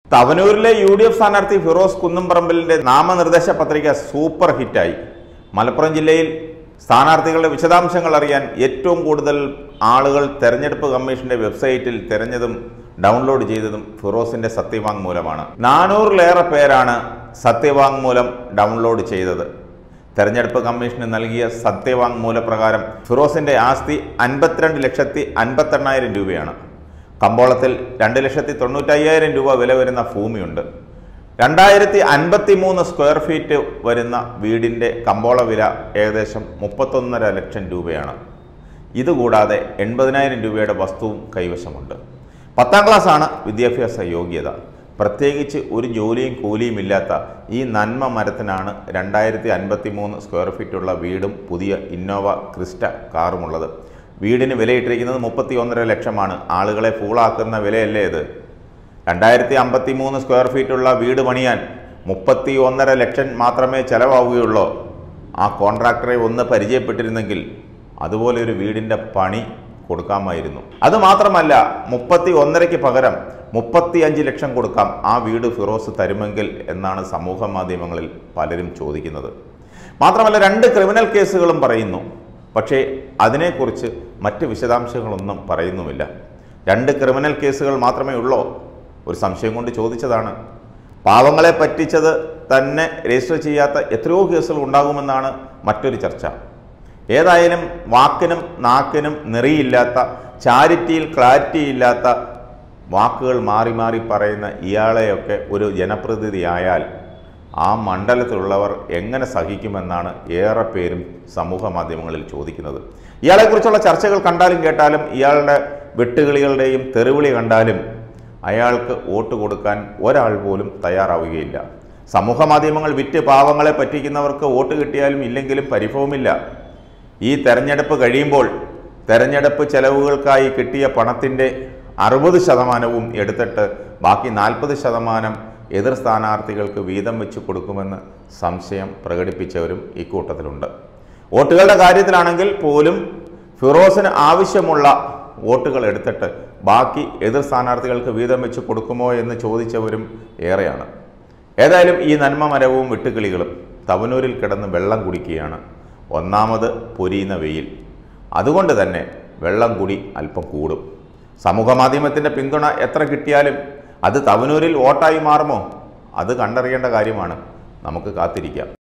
തവനൂരിലെ U D F സ്ഥാനാർത്ഥി ഫിറോസ് കുന്നംപറമ്പലിന്റെ നാമനിർദ്ദേശ പത്രിക സൂപ്പർ ഹിറ്റായി മലപ്പുറം ജില്ലയിൽ സ്ഥാനാർത്ഥികളുടെ വിശദാംശങ്ങൾ അറിയാൻ ഏറ്റവും കൂടുതൽ ആളുകൾ തെരഞ്ഞെടുപ്പ് കമ്മീഷന്റെ വെബ്സൈറ്റിൽ തിരഞ്ഞതും ഡൗൺലോഡ് ചെയ്തതും ഫിറോസിന്റെ സത്യവാങ്മൂലമാണ് നാനൂറിലേറെ പേരാണ് സത്യവാങ്മൂലം ഡൗൺലോഡ് ചെയ്തത് തെരഞ്ഞെടുപ്പ് കമ്മീഷന് നൽകിയ സത്യവാങ്മൂല പ്രകാരം ഫിറോസിന്റെ ആസ്തി അൻപത്തിരണ്ട് ലക്ഷത്തി അൻപത്തെണ്ണായിരം രൂപയാണ് കമ്പോളത്തിൽ രണ്ട് ലക്ഷത്തി തൊണ്ണൂറ്റയ്യായിരം രൂപ വില വരുന്ന ഭൂമിയുണ്ട് രണ്ടായിരത്തി അൻപത്തി മൂന്ന് സ്ക്വയർ ഫീറ്റ് വരുന്ന വീടിൻ്റെ കമ്പോള വില ഏകദേശം മുപ്പത്തൊന്നര ലക്ഷം രൂപയാണ് ഇതുകൂടാതെ എൺപതിനായിരം രൂപയുടെ വസ്തുവും കൈവശമുണ്ട് പത്താം ക്ലാസ്സാണ് വിദ്യാഭ്യാസ യോഗ്യത പ്രത്യേകിച്ച് ഒരു ജോലിയും കൂലിയും ഇല്ലാത്ത ഈ നന്മ മരത്തിനാണ് രണ്ടായിരത്തി അൻപത്തി മൂന്ന് സ്ക്വയർ ഫീറ്റുള്ള വീടും പുതിയ ഇന്നോവ ക്രിസ്റ്റ കാറുമുള്ളത് വീടിന് വിലയിട്ടിരിക്കുന്നത് മുപ്പത്തി ഒന്നര ലക്ഷമാണ് ആളുകളെ ഫൂളാക്കുന്ന വിലയല്ലേ ഇത് രണ്ടായിരത്തി അമ്പത്തി മൂന്ന് സ്ക്വയർ ഫീറ്റുള്ള വീട് പണിയാൻ മുപ്പത്തി ഒന്നര ലക്ഷം മാത്രമേ ചെലവാവുകയുള്ളൂ ആ കോൺട്രാക്ടറെ ഒന്ന് പരിചയപ്പെട്ടിരുന്നെങ്കിൽ അതുപോലെ ഒരു വീടിൻ്റെ പണി കൊടുക്കാമായിരുന്നു അത് മാത്രമല്ല മുപ്പത്തി ഒന്നരയ്ക്ക് പകരം മുപ്പത്തി അഞ്ച് ലക്ഷം കൊടുക്കാം ആ വീട് ഫിറോസ് തരുമെങ്കിൽ എന്നാണ് സമൂഹ മാധ്യമങ്ങളിൽ പലരും ചോദിക്കുന്നത് മാത്രമല്ല രണ്ട് ക്രിമിനൽ കേസുകളും പറയുന്നു പക്ഷേ അതിനെക്കുറിച്ച് മറ്റ് വിശദാംശങ്ങളൊന്നും പറയുന്നുമില്ല രണ്ട് ക്രിമിനൽ കേസുകൾ മാത്രമേ ഉള്ളൂ ഒരു സംശയം കൊണ്ട് ചോദിച്ചതാണ് പാവങ്ങളെ പറ്റിച്ചത് തന്നെ രജിസ്റ്റർ ചെയ്യാത്ത എത്രയോ കേസുകൾ ഉണ്ടാകുമെന്നാണ് മറ്റൊരു ചർച്ച ഏതായാലും വാക്കിനും നാക്കിനും നെറിയില്ലാത്ത ചാരിറ്റിയിൽ ക്ലാരിറ്റി ഇല്ലാത്ത വാക്കുകൾ മാറി മാറി പറയുന്ന ഇയാളെയൊക്കെ ഒരു ജനപ്രതിനിധിയായാൽ ആ മണ്ഡലത്തിലുള്ളവർ എങ്ങനെ സഹിക്കുമെന്നാണ് ഏറെ പേരും സമൂഹ മാധ്യമങ്ങളിൽ ചോദിക്കുന്നത് ഇയാളെക്കുറിച്ചുള്ള ചർച്ചകൾ കണ്ടാലും കേട്ടാലും ഇയാളുടെ വെട്ടുകിളികളുടെയും തെറിവിളി കണ്ടാലും അയാൾക്ക് വോട്ട് കൊടുക്കാൻ ഒരാൾ പോലും തയ്യാറാവുകയില്ല സമൂഹ മാധ്യമങ്ങൾ വിറ്റ് പാവങ്ങളെ പറ്റിക്കുന്നവർക്ക് വോട്ട് കിട്ടിയാലും ഇല്ലെങ്കിലും പരിഭവമില്ല ഈ തെരഞ്ഞെടുപ്പ് കഴിയുമ്പോൾ തെരഞ്ഞെടുപ്പ് ചെലവുകൾക്കായി കിട്ടിയ പണത്തിൻ്റെ അറുപത് ശതമാനവും എടുത്തിട്ട് ബാക്കി നാൽപ്പത് ശതമാനം എതിർ സ്ഥാനാർത്ഥികൾക്ക് വീതം വെച്ച് കൊടുക്കുമെന്ന് സംശയം പ്രകടിപ്പിച്ചവരും ഇക്കൂട്ടത്തിലുണ്ട് വോട്ടുകളുടെ കാര്യത്തിലാണെങ്കിൽ പോലും ഫിറോസിന് ആവശ്യമുള്ള വോട്ടുകൾ എടുത്തിട്ട് ബാക്കി എതിർ സ്ഥാനാർത്ഥികൾക്ക് വീതം വെച്ച് കൊടുക്കുമോ എന്ന് ചോദിച്ചവരും ഏറെയാണ് ഏതായാലും ഈ നന്മ മരവും വെട്ടുകിളികളും തവനൂരിൽ കിടന്ന് വെള്ളം കുടിക്കുകയാണ് ഒന്നാമത് പൊരിയുന്ന വെയിൽ അതുകൊണ്ട് തന്നെ വെള്ളം കൂടി അല്പം കൂടും സമൂഹ മാധ്യമത്തിൻ്റെ പിന്തുണ എത്ര കിട്ടിയാലും അത് തവനൂരിൽ വോട്ടായി മാറുമോ അത് കണ്ടറിയേണ്ട കാര്യമാണ് നമുക്ക് കാത്തിരിക്കാം